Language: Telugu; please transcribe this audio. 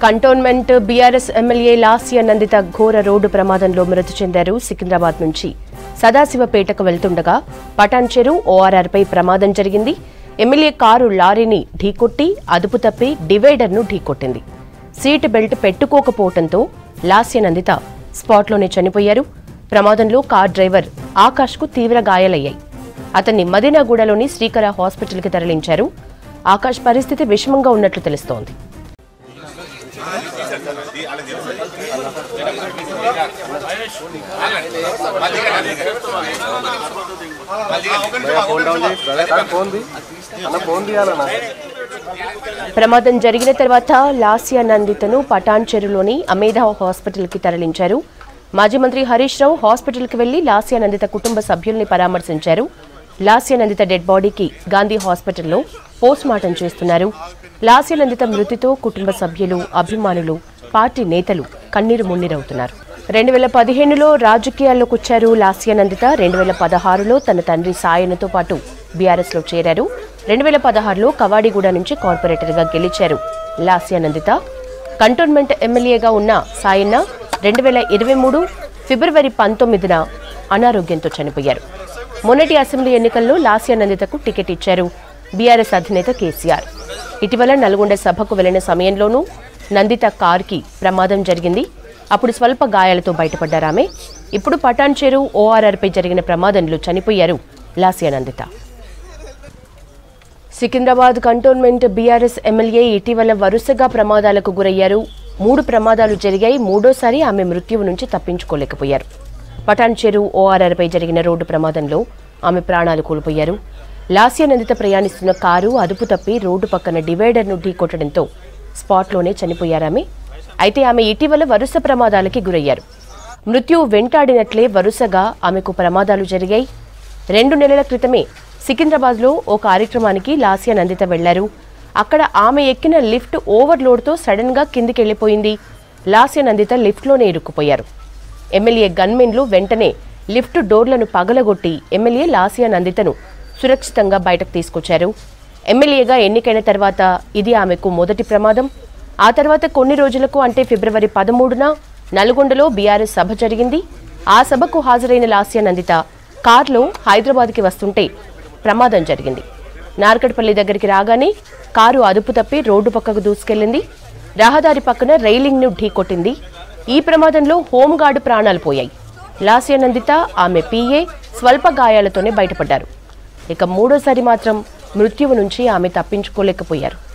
cantonment BRS MLA Lasya Nanditha ఘోర రోడ్డు ప్రమాదంలో మృతి చెందారు సికింద్రాబాద్ నుంచి సదాశివపేటకు వెళ్తుండగా పటాన్ చెరు ఓఆర్ఆర్పై ప్రమాదం జరిగింది ఎమ్మెల్యే కారు లారీని ఢీకొట్టి అదుపు తప్పి డివైడర్ను ఢీకొట్టింది సీట్ బెల్ట్ పెట్టుకోకపోవడంతో లాస్య నందిత స్పాట్లోనే చనిపోయారు ప్రమాదంలో కార్ డ్రైవర్ ఆకాష్కు తీవ్ర గాయాలయ్యాయి అతన్ని మదీనాగూడలోని శ్రీకర హాస్పిటల్కి తరలించారు ఆకాష్ పరిస్థితి విషమంగా ఉన్నట్లు తెలుస్తోంది ఫోన్ డౌన్ చేసి బ్రదర్ ఫోన్ ది అన్న ఫోన్ తీయాలన్నా ప్రమాదం జరిగిన తర్వాత లాస్య నందితను పటాన్ చెరులోని అమేధా హాస్పిటల్కి తరలించారు మాజీ మంత్రి హరీష్ రావు హాస్పిటల్కి వెళ్లి లాస్య నందిత కుటుంబ సభ్యుల్ని పరామర్శించారు లాస్య నందిత డెడ్ బాడీకి గాంధీ హాస్పిటల్లో పోస్ట్ మార్టం చేస్తున్నారు లాస్య నందిత మృతితో కుటుంబ సభ్యులు అభిమానులు పార్టీ నేతలు కన్నీరు మున్నీరవుతున్నారు రెండు వేల పదిహేనులో రాజకీయాల్లోకి వచ్చారు లాస్య నందిత రెండు వేల పదహారులో తన తండ్రి సాయనతో పాటు బీఆర్ఎస్లో చేరారు రెండు వేల పదహారులో కవాడిగూడ నుంచి కార్పొరేటర్గా గెలిచారు లాస్య నందిత కంటోన్మెంట్ ఎమ్మెల్యేగా ఉన్న సాయన్న రెండు వేల ఇరవై మూడు ఫిబ్రవరి పంతొమ్మిదిన అనారోగ్యంతో చనిపోయారు మొన్నటి అసెంబ్లీ ఎన్నికల్లో లాస్య నందితకు టికెట్ ఇచ్చారు బీఆర్ఎస్ అధినేత కేసీఆర్ ఇటీవల నల్గొండ సభకు వెళ్లిన సమయంలోనూ నందిత కార్కి ప్రమాదం జరిగింది అప్పుడు స్వల్ప గాయాలతో బయటపడ్డారామె ఇప్పుడు పటాన్ చెరు ఓఆర్ఆర్పై జరిగిన ప్రమాదంలో చనిపోయారు Lasya Nanditha Secunderabad cantonment BRS MLA ఇటీవల వరుసగా ప్రమాదాలకు గురయ్యారు మూడు ప్రమాదాలు జరిగాయి మూడోసారి ఆమె మృత్యువు నుంచి తప్పించుకోలేకపోయారు పటాన్ చెరు ఓఆర్ఆర్పై జరిగిన రోడ్డు ప్రమాదంలో ఆమె ప్రాణాలు కోల్పోయారు లాస్యానందిత ప్రయాణిస్తున్న కారు అదుపు తప్పి రోడ్డు పక్కన డివైడర్ను ఢీకొట్టడంతో స్పాట్లోనే చనిపోయారామె అయితే ఆమె ఇటీవల వరుస ప్రమాదాలకి గురయ్యారు మృత్యువు వెంటాడినట్లే వరుసగా ఆమెకు ప్రమాదాలు జరిగాయి రెండు నెలల క్రితమే సికింద్రాబాద్లో ఓ కార్యక్రమానికి లాస్య నందిత వెళ్లారు అక్కడ ఆమె ఎక్కిన లిఫ్ట్ ఓవర్లోడ్తో సడన్గా కిందికి వెళ్ళిపోయింది లాస్య నందిత లిఫ్ట్లోనే ఇరుక్కుపోయారు ఎమ్మెల్యే గన్మెన్లు వెంటనే లిఫ్ట్ డోర్లను పగలగొట్టి ఎమ్మెల్యే లాసియా నందితను సురక్షితంగా బయటకు తీసుకొచ్చారు ఎమ్మెల్యేగా ఎన్నికైన తర్వాత ఇది ఆమెకు మొదటి ప్రమాదం ఆ తర్వాత కొన్ని రోజులకు అంటే ఫిబ్రవరి పదమూడున నల్గొండలో బీఆర్ఎస్ సభ జరిగింది ఆ సభకు హాజరైన లాస్యా నందిత కార్లో హైదరాబాద్కి వస్తుంటే ప్రమాదం జరిగింది నార్కట్పల్లి దగ్గరికి రాగానే కారు అదుపు తప్పి రోడ్డు పక్కకు దూసుకెళ్లింది రహదారి పక్కన రైలింగ్ను ఢీకొట్టింది ఈ ప్రమాదంలో హోంగార్డు ప్రాణాలు పోయాయి లాస్య నందిత ఆమె పీఏ స్వల్ప గాయాలతోనే బయటపడ్డారు ఇక మూడోసారి మాత్రం మృత్యువు నుంచి ఆమె తప్పించుకోలేకపోయారు